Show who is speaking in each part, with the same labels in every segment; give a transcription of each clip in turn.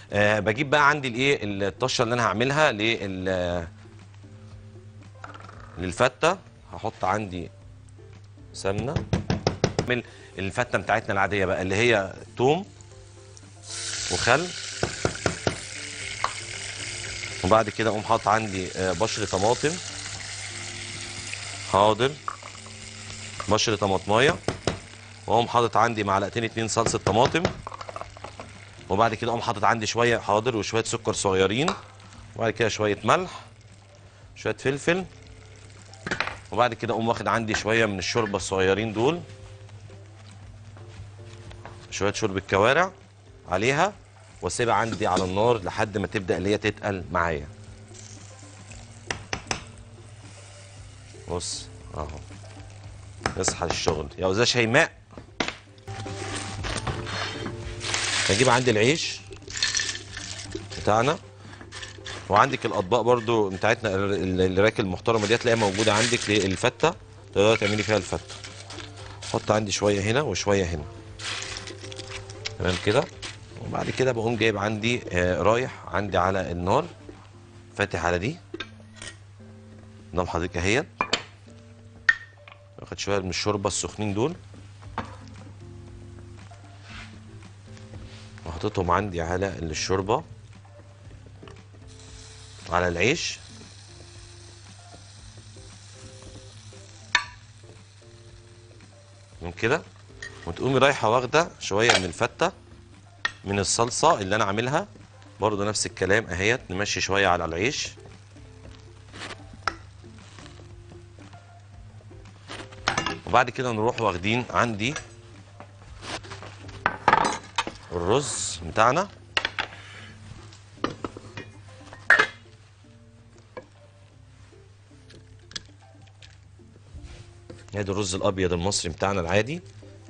Speaker 1: آه بجيب بقى عندي الايه الطشه اللي انا هعملها لل للفته هحط عندي سمنه اعمل الفته بتاعتنا العاديه بقى اللي هي توم وخل وبعد كده اقوم حاطط عندي آه، بشر طماطم حاضر بشر طماطمايه واقوم حاطط عندي معلقتين اتنين صلصه طماطم وبعد كده اقوم حاطط عندي شويه حاضر وشويه سكر صغيرين وبعد كده شويه ملح شويه فلفل وبعد كده اقوم واخد عندي شويه من الشوربه الصغيرين دول شويه شوربه كوارع عليها واسيبها عندي على النار لحد ما تبدا اللي هي تتقل معايا بص اهو اصحى للشغل يا استاذ شيماء هجيب عندي العيش بتاعنا وعندك الاطباق برضو بتاعتنا ال- ال- الراكل المحترمه دي هتلاقيها موجوده عندك للفته تقدري تعملي فيها الفته احط عندي شويه هنا وشويه هنا تمام كده وبعد كده بقوم جايب عندي آه رايح عندي على النار فاتح على دي قدام حضرتك اهيت واخد شويه من الشوربه السخنين دول وحطيتهم عندي على الشوربه على العيش من كده وتقومي رايحه واخده شويه من الفته من الصلصه اللي انا عاملها برضو نفس الكلام اهيت نمشي شويه على العيش وبعد كده نروح واخدين عندي الرز بتاعنا ادي الرز الابيض المصري بتاعنا العادي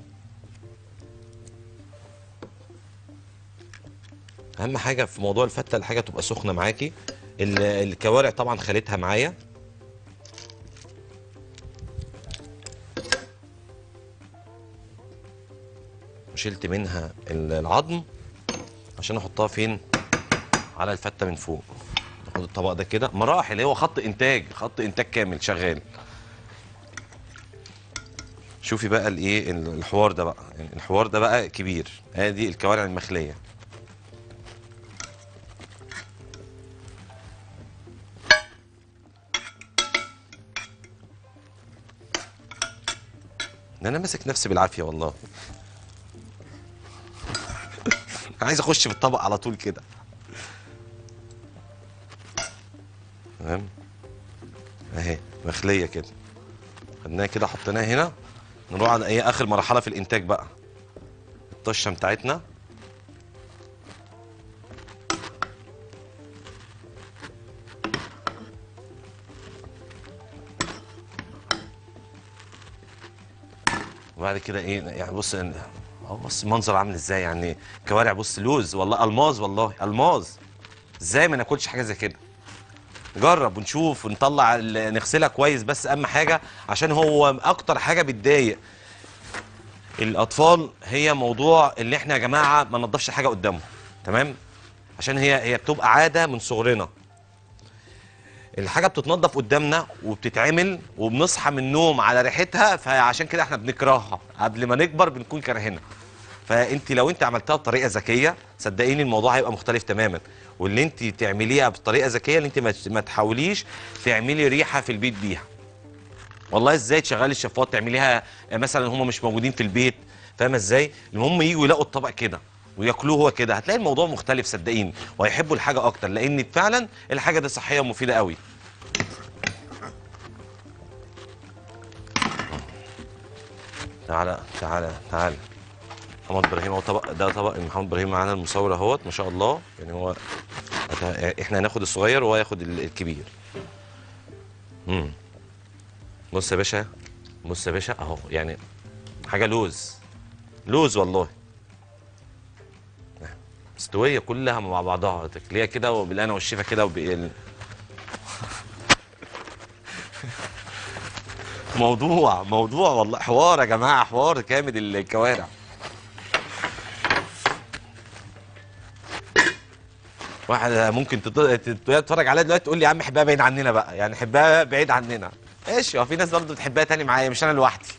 Speaker 1: اهم حاجه في موضوع الفته الحاجه تبقى سخنه معاكي ال- الكوارع طبعا خليتها معايا وشلت منها ال- العظم عشان احطها فين على الفته من فوق ناخد الطبق ده كده مراحل هو خط انتاج خط انتاج كامل شغال شوفي بقى الايه ال- الحوار ده بقى يعني الحوار ده بقى كبير ادي الكوارع المخليه ده انا ماسك نفسي بالعافيه والله عايز اخش في الطبق على طول كده تمام اهي مخليه كده خدناها كده حطيناها هنا نروح على ايه اخر مرحله في الانتاج بقى الطشه بتاعتنا وبعد كده ايه يعني بص اهو بص المنظر عامل ازاي يعني كوارع بص لوز والله الماظ والله الماظ ازاي ما ناكلش حاجه زي كده نجرب ونشوف ونطلع ال- نغسلها كويس بس اهم حاجه عشان هو اكتر حاجه بتضايق الاطفال هي موضوع اللي احنا يا جماعه ما ننضفش حاجه قدامهم تمام عشان هي هي بتبقى عاده من صغرنا الحاجه بتتنضف قدامنا وبتتعمل وبنصحى من النوم على ريحتها فعشان كده احنا بنكرهها قبل ما نكبر بنكون كارهينها فانت لو انت عملتها بطريقه ذكيه صدقيني الموضوع هيبقى مختلف تماما واللي انت تعمليها بطريقه ذكيه اللي انت ما- ما تحاوليش تعملي ريحه في البيت بيها والله ازاي تشغلي الشفاط تعمليها مثلا هم مش موجودين في البيت فاهمه ازاي المهم يجوا يلاقوا الطبق كده وياكلوه هو كده هتلاقي الموضوع مختلف صدقيني وهيحبوا الحاجه اكتر لان فعلا الحاجه دي صحيه ومفيده قوي تعالى تعالى تعالى محمد ابراهيم هو طبق ده طبق محمد ابراهيم معانا المصور اهوت ما شاء الله يعني هو احنا هناخد الصغير وهو ياخد ال- الكبير امم بص يا باشا بص يا باشا اهو يعني حاجه لوز لوز والله مستويه كلها مع بعضها تاكليها كده وبالهنا والشفا كده وبال موضوع موضوع والله حوار يا جماعه حوار كامل الكوارع واحد ممكن تت- تت- تتفرج عليها دلوقتي تقول لي يا عم حبها بعيد عننا بقى يعني حبها بعيد عننا ماشي هو في ناس برضه بتحبها تاني معايا مش انا لوحدي